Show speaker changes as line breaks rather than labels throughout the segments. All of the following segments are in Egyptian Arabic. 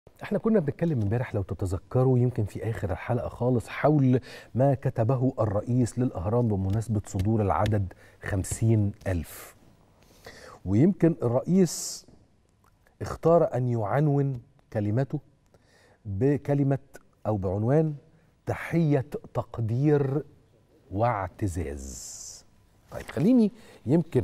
احنا كنا بنتكلم امبارح لو تتذكروا يمكن في اخر الحلقه خالص حول ما كتبه الرئيس للاهرام بمناسبه صدور العدد خمسين الف ويمكن الرئيس اختار ان يعنون كلمته بكلمه او بعنوان تحيه تقدير واعتزاز طيب خليني يمكن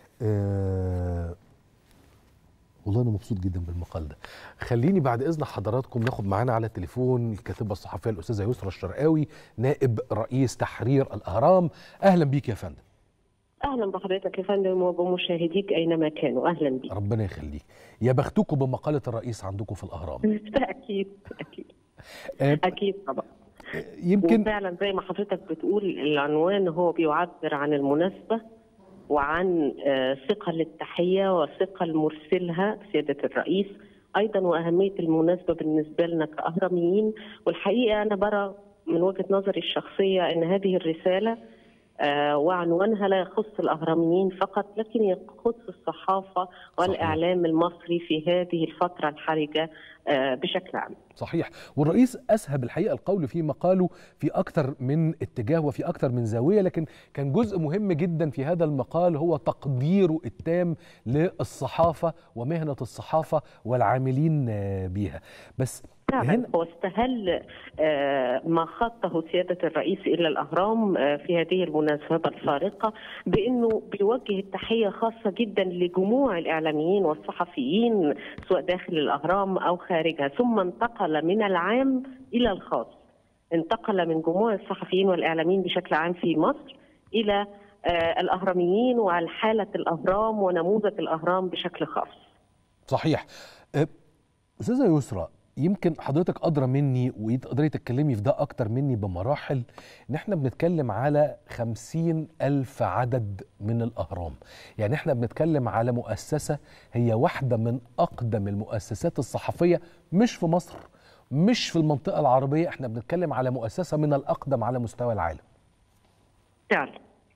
آه والله انا مبسوط جدا بالمقال ده خليني بعد اذن حضراتكم ناخد معانا على التليفون الكاتبه الصحفيه الاستاذه يسرا الشرقاوي نائب رئيس تحرير الاهرام اهلا بيك يا فندم
اهلا بحضرتك يا فندم وبمشاهديك اينما كانوا اهلا بيك
ربنا يخليك يا بختكم بمقاله الرئيس عندكم في الاهرام
اكيد اكيد اكيد طبعا
يمكن
وفعلا زي ما حضرتك بتقول العنوان هو بيعبر عن المناسبه وعن ثقل التحيه وثقل مرسلها سياده الرئيس ايضا واهميه المناسبه بالنسبه لنا كاهراميين والحقيقه انا برى من وجهه نظري الشخصيه ان هذه الرساله آه وعنوانها لا يخص الاهراميين فقط لكن يخص الصحافه والاعلام صحيح. المصري في هذه الفتره الحرجه آه بشكل عام.
صحيح والرئيس اسهب الحقيقه القول في مقاله في اكثر من اتجاه وفي اكثر من زاويه لكن كان جزء مهم جدا في هذا المقال هو تقديره التام للصحافه ومهنه الصحافه والعاملين بها بس
فعلا هو استهل ما خطه سياده الرئيس الى الاهرام في هذه المناسبه الفارقه بانه بيوجه التحيه خاصه جدا لجموع الاعلاميين والصحفيين سواء داخل الاهرام او خارجها ثم انتقل من العام الى الخاص انتقل من جموع الصحفيين والاعلاميين بشكل عام في مصر الى الاهراميين وحاله الاهرام ونموذج الاهرام بشكل خاص
صحيح استاذه يسرى يمكن حضرتك أدرى مني وتقدري تتكلمي في ده أكتر مني بمراحل إن إحنا بنتكلم على خمسين ألف عدد من الأهرام يعني إحنا بنتكلم على مؤسسة هي واحدة من أقدم المؤسسات الصحفية مش في مصر مش في المنطقة العربية إحنا بنتكلم على مؤسسة من الأقدم على مستوى العالم
فعلا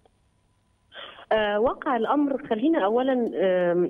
آه واقع الأمر خلينا أولا آه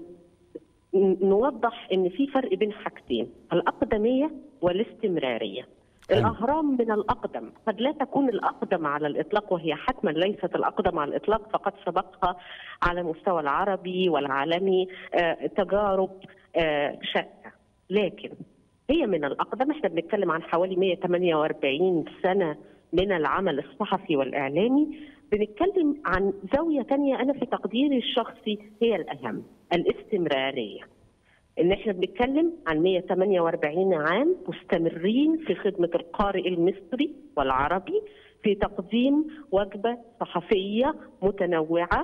نوضح ان في فرق بين حاجتين الاقدميه والاستمراريه حلو. الاهرام من الاقدم قد لا تكون الاقدم على الاطلاق وهي حتما ليست الاقدم على الاطلاق فقد سبقها على المستوى العربي والعالمي آه تجارب آه شتى لكن هي من الاقدم احنا بنتكلم عن حوالي 148 سنه من العمل الصحفي والاعلامي بنتكلم عن زاويه ثانيه انا في تقديري الشخصي هي الاهم الاستمراريه ان احنا بنتكلم عن 148 عام مستمرين في خدمه القارئ المصري والعربي في تقديم وجبه صحفيه متنوعه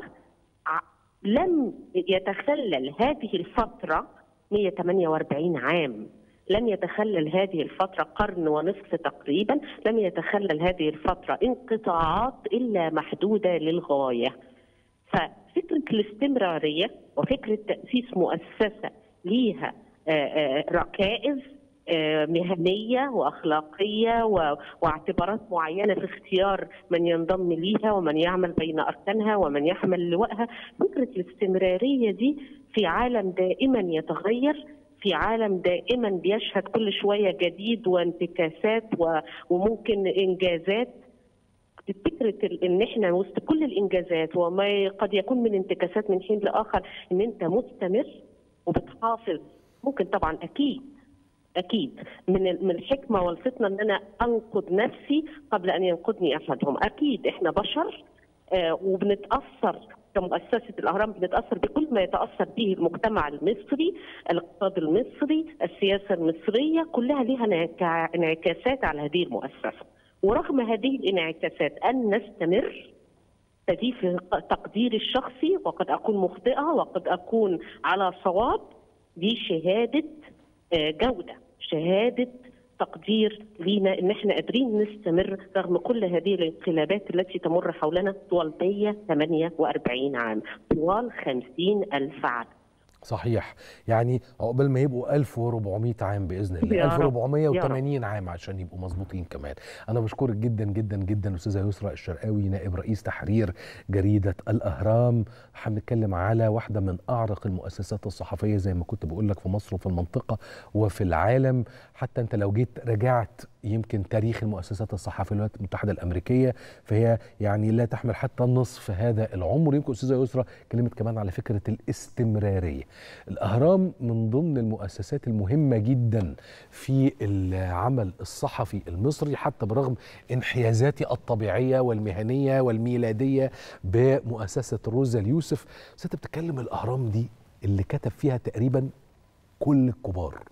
لم يتخلل هذه الفتره 148 عام لم يتخلل هذه الفترة قرن ونصف تقريبا لم يتخلل هذه الفترة انقطاعات إلا محدودة للغاية ففكرة الاستمرارية وفكرة تأسيس مؤسسة ليها ركائز مهنية وأخلاقية واعتبارات معينة في اختيار من ينضم ليها ومن يعمل بين أركانها ومن يحمل لواءها فكرة الاستمرارية دي في عالم دائما يتغير في عالم دائما بيشهد كل شويه جديد وانتكاسات وممكن انجازات فكره ان احنا وسط كل الانجازات وما قد يكون من انتكاسات من حين لاخر ان انت مستمر وبتحافظ ممكن طبعا اكيد اكيد من من الحكمه والفطنه ان انا انقد نفسي قبل ان ينقدني احدهم اكيد احنا بشر آه وبنتاثر كمؤسسة الأهرام بنتأثر بكل ما يتأثر به المجتمع المصري الاقتصاد المصري السياسة المصرية كلها لها انعكاسات على هذه المؤسسة ورغم هذه الانعكاسات أن نستمر فدي في تقديري الشخصي وقد أكون مخطئة وقد أكون على صواب دي شهادة جودة شهادة تقدير لينا ان احنا قادرين نستمر رغم كل هذه الانقلابات التي تمر حولنا طوال 148 عام طوال 50 ألف عام
صحيح يعني عقبال ما يبقوا 1400 عام باذن الله
يا رب.
1480 عام عشان يبقوا مظبوطين كمان انا بشكرك جدا جدا جدا استاذه يسرا الشرقاوي نائب رئيس تحرير جريده الاهرام هنتكلم على واحده من اعرق المؤسسات الصحفيه زي ما كنت بقول لك في مصر وفي المنطقه وفي العالم حتى انت لو جيت رجعت يمكن تاريخ المؤسسات الصحفيه في الولايات المتحده الامريكيه فهي يعني لا تحمل حتى نصف هذا العمر يمكن استاذه يسرا كلمت كمان على فكره الاستمراريه الاهرام من ضمن المؤسسات المهمه جدا في العمل الصحفي المصري حتى برغم انحيازاتي الطبيعيه والمهنيه والميلاديه بمؤسسه روزا اليوسف بس انت بتتكلم الاهرام دي اللي كتب فيها تقريبا كل الكبار